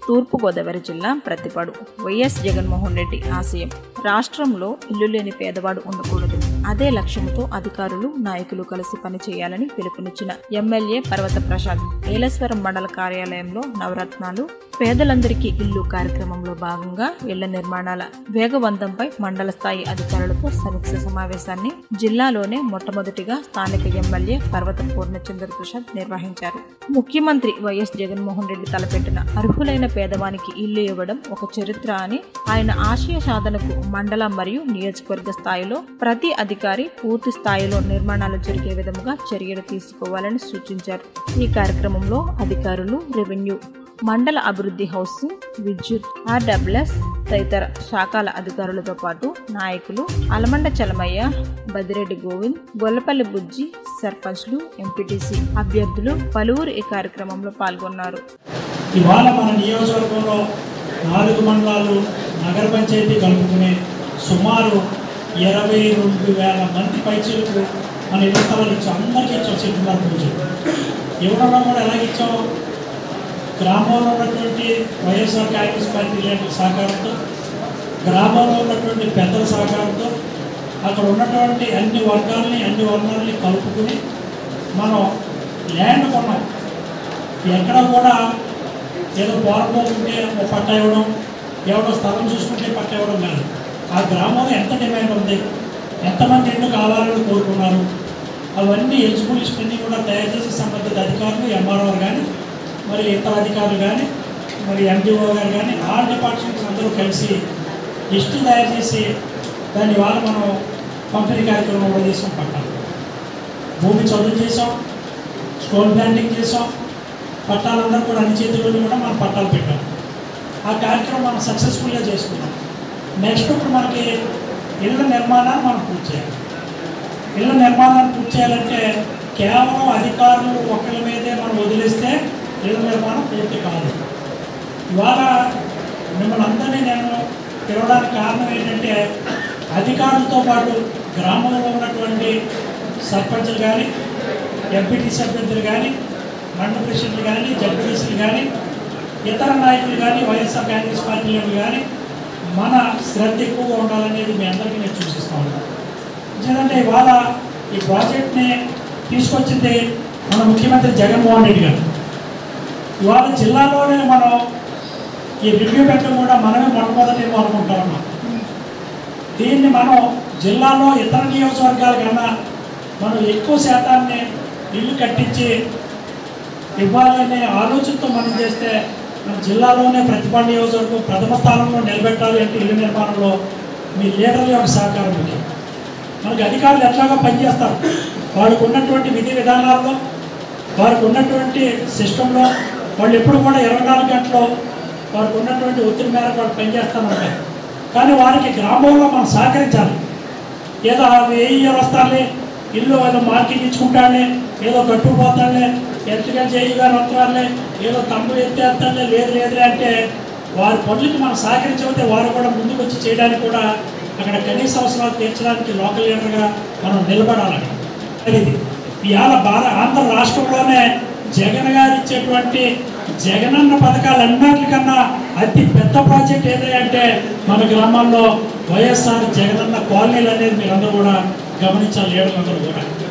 తూర్పుగోదావరి జిల్లా ప్రతిపాడు వైఎస్ జగన్మోహన్ రెడ్డి ఆశయం రాష్ట్రంలో ఇల్లు లేని పేదవాడు ఉండకూడదు అదే లక్ష్యంతో అధికారులు నాయకులు కలిసి పనిచేయాలని పిలుపునిచ్చిన ఎమ్మెల్యే పర్వత ప్రసాద్ ఏలేశ్వరం మండల కార్యాలయంలో నవరత్నాలు పేదలందరికీ ఇల్లు కార్యక్రమంలో భాగంగా ఇళ్ల నిర్మాణాల వేగవంతంపై మండల స్థాయి అధికారులతో సమీక్ష సమావేశాన్ని జిల్లాలోనే మొట్టమొదటిగా స్థానిక ఎమ్మెల్యే పర్వత పూర్ణచంద్ర ప్రసాద్ నిర్వహించారు ముఖ్యమంత్రి వైఎస్ జగన్మోహన్ రెడ్డి తలపెట్టిన అర్హులైన పేదవానికి ఇల్లు ఇవ్వడం ఒక చరిత్ర అని ఆయన ఆశయ సాధనకు మండల మరియు నియోజకవర్గ స్థాయిలో ప్రతి అధికారి పూర్తి స్థాయిలో నిర్మాణాలు జరిగే విధముగా చర్యలు తీసుకోవాలని సూచించారు ఈ కార్యక్రమంలో అధికారులు రెవెన్యూ మండల అభివృద్ధి హౌసింగ్ విద్యుత్ ఆర్డబ్ల్యూఎస్ తదితర శాఖల అధికారులతో పాటు నాయకులు అలమండ చలమయ్య బదిరెడ్డి గోవింద్ గొల్లపల్లి బుజ్జి సర్పంచ్లు ఎంపీటీసీ అభ్యర్థులు పలువురు ఈ కార్యక్రమంలో పాల్గొన్నారు ఇవాళ మన నియోజకవర్గంలో నాలుగు మండలాలు నగర పంచాయతీ కలుపుకునే సుమారు ఇరవై రెండు వేల మంది పైచీలకు మన ఇళ్ల స్థలాలు ఇచ్చాం అందరికీ ఇచ్చాం చెప్తున్నారు పూజ ఇవ్వడంలో కూడా ఎలాగ ఇచ్చాం గ్రామంలో ఉన్నటువంటి వైఎస్ఆర్ కాంగ్రెస్ పార్టీ లీడర్ల సహకారంతో గ్రామంలో ఉన్నటువంటి పెద్దల సహకారంతో అక్కడ ఉన్నటువంటి అన్ని వర్గాల్ని అన్ని వర్గాల్ని కలుపుకుని మనం ల్యాండ్ కొన్నాం ఎక్కడ కూడా ఏదో పోరపోతుంటే ఒక పట్ట ఇవ్వడం ఎవడో స్థలం చూసుకుంటే పట్ట ఇవ్వడం కాదు ఆ గ్రామంలో ఎంత డిమాండ్ ఉంది ఎంతమంది ఇల్లు కావాలని కోరుకున్నారు అవన్నీ ఎలిజిబుల్ లిస్ట్ అన్నీ కూడా తయారు చేసి సంబంధిత అధికారులు ఎంఆర్ఓ కానీ మరి ఇతర అధికారులు కానీ మరి ఎండిఓ గారు కానీ ఆల్ డిపార్ట్మెంట్స్ అందరూ కలిసి లిస్టు తయారు చేసి దాని ఇవాళ మనం పంపిణీ కార్యక్రమం కూడా చేసాం పట్టాలు భూమి చదువు చేసాం స్టోన్ ప్లాంటింగ్ చేసాం పట్టాలందరూ కూడా అన్ని చేతుల్లోని కూడా మనం పట్టాలు పెట్టాం ఆ కార్యక్రమం మనం సక్సెస్ఫుల్గా చేసుకున్నాం నెక్స్ట్ ఇప్పుడు మనకి ఇళ్ళ నిర్మాణాన్ని మనం పూర్తి చేయాలి ఇళ్ళ నిర్మాణాన్ని పూర్తి చేయాలంటే కేవలం అధికారులు ఒకరి మీదే మనం వదిలేస్తే ఇళ్ళ నిర్మాణం పూర్తి కాదు ఇవాళ మిమ్మల్ని అందరినీ నేను పిలవడానికి కారణం ఏంటంటే అధికారులతో పాటు గ్రామంలో ఉన్నటువంటి సర్పంచులు కానీ ఎంపీటీసీ అభ్యర్థులు కానీ మండల ప్రెసిడెంట్లు కానీ జడ్పీటీసీలు కానీ ఇతర నాయకులు కానీ వైఎస్ఆర్ కాంగ్రెస్ పార్టీలు కానీ మన శ్రద్ధ ఎక్కువగా ఉండాలనేది మీ అందరికీ నేను సూచిస్తా ఉన్నాను ఎందుకంటే ఇవాళ ఈ ప్రాజెక్ట్ని తీసుకొచ్చింది మన ముఖ్యమంత్రి జగన్మోహన్ రెడ్డి గారు ఇవాళ జిల్లాలోనే మనం ఈ రివ్యూ పెట్టడం కూడా మనమే మొట్టమొదటి అనుకుంటా ఉన్నాం దీన్ని మనం జిల్లాలో ఇతర నియోజకవర్గాల కన్నా మనం ఎక్కువ శాతాన్ని ఇల్లు కట్టించి ఇవ్వాలనే ఆలోచనతో మనం చేస్తే మన జిల్లాలోనే ప్రతిభా నియోజకవర్గం ప్రథమ స్థానంలో నిలబెట్టాలి అంటే ఇల్లు నిర్మాణంలో మీ లీడర్ల యొక్క సహకారం ముఖ్యం మనకి అధికారులు ఎట్లాగా పనిచేస్తారు వాళ్ళకు ఉన్నటువంటి విధి విధానాల్లో వారికి ఉన్నటువంటి సిస్టంలో వాళ్ళు ఎప్పుడు కూడా ఇరవై నాలుగు గంటలు వారికి ఉన్నటువంటి ఒత్తిడి మేరకు వాళ్ళు పనిచేస్తూ ఉంటారు కానీ వారికి గ్రామంలో మనం సహకరించాలి ఏదో ఏ ఇయర్ వస్తాలే ఇల్లు ఏదో మార్కెట్ ఇచ్చుకుంటాడులే ఏదో కట్టుకుపోతాడులే ఎత్తుగా చేయగా వస్తారులే ఏదో తమ్ముడు ఎత్తేస్తాడులే లేదు లేదులే అంటే వారి పనులకి మనం సహకరించకపోతే వారు కూడా ముందుకు వచ్చి చేయడానికి కూడా అక్కడ కనీస అవసరాలు తీర్చడానికి లోకల్ లీడర్గా మనం నిలబడాలని ఇది ఇవాళ భారత ఆంధ్ర రాష్ట్రంలోనే జగన్ గారు ఇచ్చేటువంటి జగనన్న పథకాలన్నిటికన్నా అతి పెద్ద ప్రాజెక్ట్ ఏదంటే మన గ్రామాల్లో వైఎస్ఆర్ జగనన్న కాలనీలు అనేది మీరందరూ కూడా గమనించాలి లీడర్లందరూ కూడా